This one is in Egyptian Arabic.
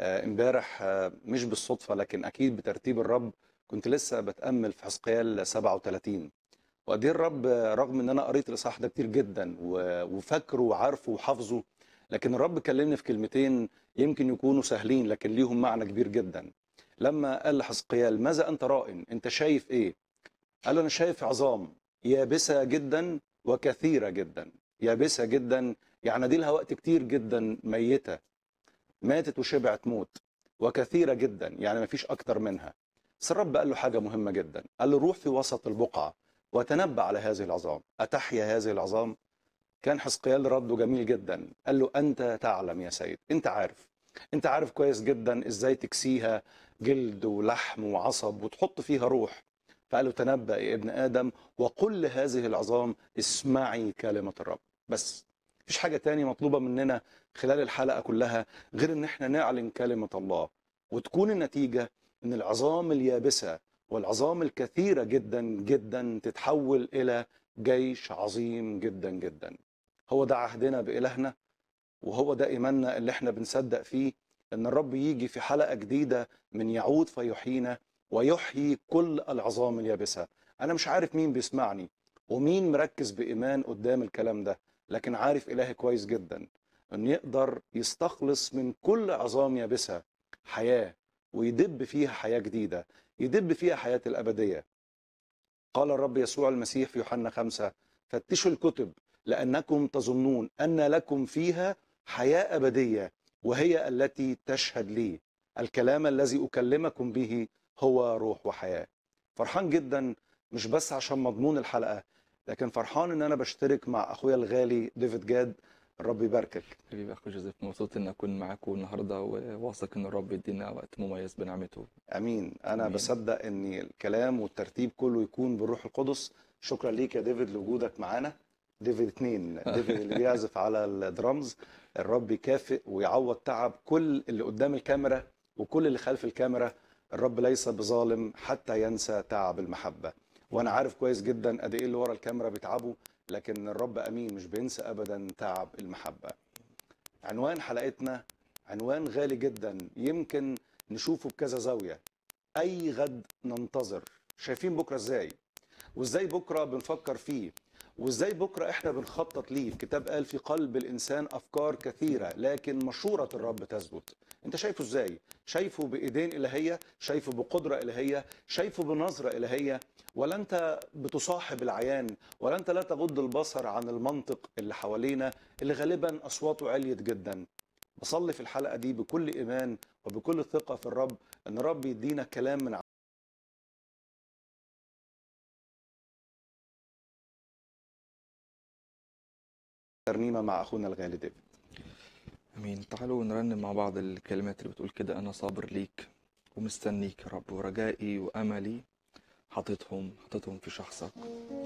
آه، امبارح آه، مش بالصدفة لكن أكيد بترتيب الرب كنت لسه بتأمل في حزقيال 37 وقد إيه الرب آه، رغم إن أنا قريت الإصحاح ده كتير جدا و- وفاكره وعارفه وحافظه لكن الرب كلمني في كلمتين يمكن يكونوا سهلين لكن ليهم معنى كبير جدا لما قال لحزقيال ماذا أنت رائن أنت شايف إيه قال له أنا شايف عظام يابسة جدا وكثيرة جدا يابسة جدا يعني دي لها وقت كتير جدا ميتة ماتت وشبعت موت وكثيرة جدا يعني ما فيش أكتر منها بس الرب قال له حاجة مهمة جدا قال له روح في وسط البقعة وتنبأ على هذه العظام أتحيا هذه العظام كان حزقيال رده جميل جدا قال له أنت تعلم يا سيد أنت عارف أنت عارف كويس جدا إزاي تكسيها جلد ولحم وعصب وتحط فيها روح فقال له تنبأ يا ابن آدم وقل لهذه العظام اسمعي كلمة الرب بس مفيش حاجة تاني مطلوبة مننا خلال الحلقة كلها غير ان احنا نعلن كلمة الله وتكون النتيجة ان العظام اليابسة والعظام الكثيرة جدا جدا تتحول الى جيش عظيم جدا جدا هو ده عهدنا بإلهنا وهو ده إيماننا اللي احنا بنصدق فيه ان الرب يجي في حلقة جديدة من يعود فيحيينا ويحيي كل العظام اليابسة انا مش عارف مين بيسمعني ومين مركز بإيمان قدام الكلام ده لكن عارف إلهي كويس جدا أن يقدر يستخلص من كل عظام يابسة حياة ويدب فيها حياة جديدة يدب فيها حياة الأبدية قال الرب يسوع المسيح في يوحنا خمسة فتشوا الكتب لأنكم تظنون أن لكم فيها حياة أبدية وهي التي تشهد لي الكلام الذي أكلمكم به هو روح وحياة فرحان جدا مش بس عشان مضمون الحلقة لكن فرحان ان انا بشترك مع اخويا الغالي ديفيد جاد الرب يباركك حبيبي اخو جوزيف مبسوط ان اكون معاكم النهارده وواثق ان الرب يدينا وقت مميز بنعمته امين انا آمين. بصدق ان الكلام والترتيب كله يكون بالروح القدس شكرا ليك يا ديفيد لوجودك معانا ديفيد اتنين ديفيد اللي بيعزف على الدرامز الرب يكافئ ويعوض تعب كل اللي قدام الكاميرا وكل اللي خلف الكاميرا الرب ليس بظالم حتى ينسى تعب المحبة وانا عارف كويس جدا قد ايه اللي ورا الكاميرا بيتعبوا لكن الرب امين مش بينسى ابدا تعب المحبة عنوان حلقتنا عنوان غالي جدا يمكن نشوفه بكذا زاوية اي غد ننتظر شايفين بكرة ازاي وازاي بكرة بنفكر فيه وازاي بكرة احنا بنخطط ليه الكتاب قال في قلب الانسان افكار كثيرة لكن مشورة الرب تثبت انت شايفه ازاي شايفه بايدين الهية شايفه بقدرة الهية شايفه بنظرة الهية ولا انت بتصاحب العيان ولا انت لا تغض البصر عن المنطق اللي حوالينا اللي غالبا اصواته عليت جدا بصلي في الحلقة دي بكل ايمان وبكل ثقة في الرب ان الرب يدينا كلام من ترنيمة مع اخونا الغالي ديفيد امين تعالوا نرنم مع بعض الكلمات اللي بتقول كده انا صابر ليك ومستنيك يا رب ورجائي واملي حاططهم حاططهم في شخصك